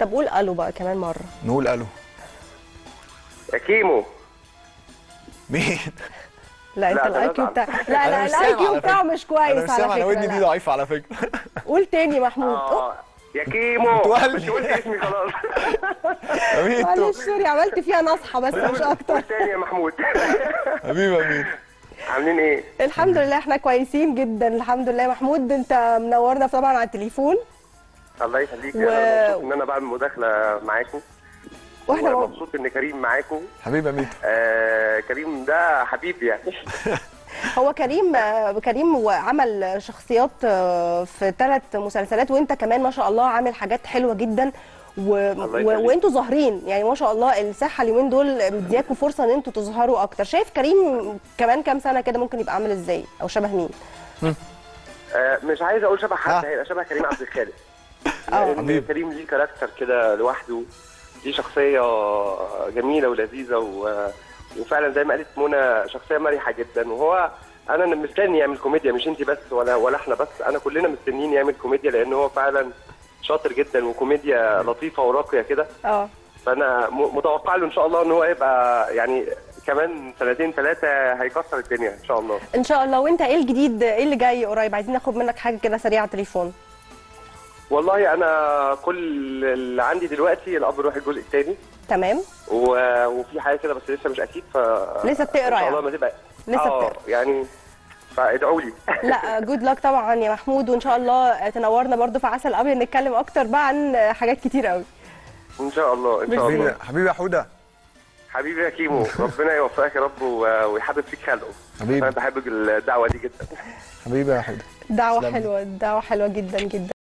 طب قول الو بقى كمان مره نقول الو يا كيمو مين لا انت لا، ده الاي كيو بزعل. بتاع لا أنا لا مش الاي سامع كيو على بتاعه فكرة. مش كويس انا مش على سامع انا ودني فكره دي لا. ضعيفه على فكره قول تاني محمود اه يا كيمو متولي. مش قلت اسمي خلاص امين معلش سوري عملت فيها نصحه بس مش اكتر قول تاني يا محمود حبيبي امين عاملين ايه؟ الحمد لله احنا كويسين جدا الحمد لله يا محمود انت منورنا طبعا على التليفون الله يخليك و- انا مبسوط ان انا بعمل مداخله معاكم واحنا مب- مبسوط ان كريم معاكم حبيبي امين آه كريم ده حبيبي يعني هو كريم آه، كريم وعمل شخصيات آه، في ثلاث مسلسلات وانت كمان ما شاء الله عامل حاجات حلوه جدا و... الله و... يخليك. وانتوا ظاهرين يعني ما شاء الله الساحه اليومين دول مدياكوا فرصه ان انتوا تظهروا اكتر شايف كريم كمان كام سنه كده ممكن يبقى عامل ازاي او شبه مين آه مش عايز اقول شبه حد آه. هيبقى شبه كريم عبد الخالق اه لان حبيبي. كريم ليه كاركتر كده لوحده ليه شخصيه جميله ولذيذه و... وفعلا زي ما قالت منى شخصيه مرحه جدا وهو انا مستني يعمل كوميديا مش انت بس ولا ولا احنا بس انا كلنا مستنيين يعمل كوميديا لان هو فعلا شاطر جدا وكوميديا لطيفه وراقيه كده اه فانا م- متوقع له ان شاء الله ان هو يبقى يعني كمان سنتين ثلاثه هيكسر الدنيا ان شاء الله ان شاء الله وانت ايه الجديد ايه اللي جاي قريب عايزين ناخد منك حاجه كده سريعه على التليفون والله انا كل اللي عندي دلوقتي الاب روح الجزء الثاني تمام و- وفي حاجه كده بس لسه مش اكيد ف لسه بتقرا ان شاء يعني. الله ما تبقى لسه آه، بتقرا. يعني فادعوا لي لا جود لك طبعا يا محمود وان شاء الله تنورنا برضو في عسل ابيض نتكلم اكتر بقى عن حاجات كتير قوي ان شاء الله ان شاء حبيبي الله حبيبي يا حوده حبيبي يا كيمو ربنا يوفقك يا رب و- ويحبب فيك خلقه حبيبي. انا بحب الدعوه دي جدا حبيبي يا حوده دعوه تسلم. حلوه دعوه حلوه جدا جدا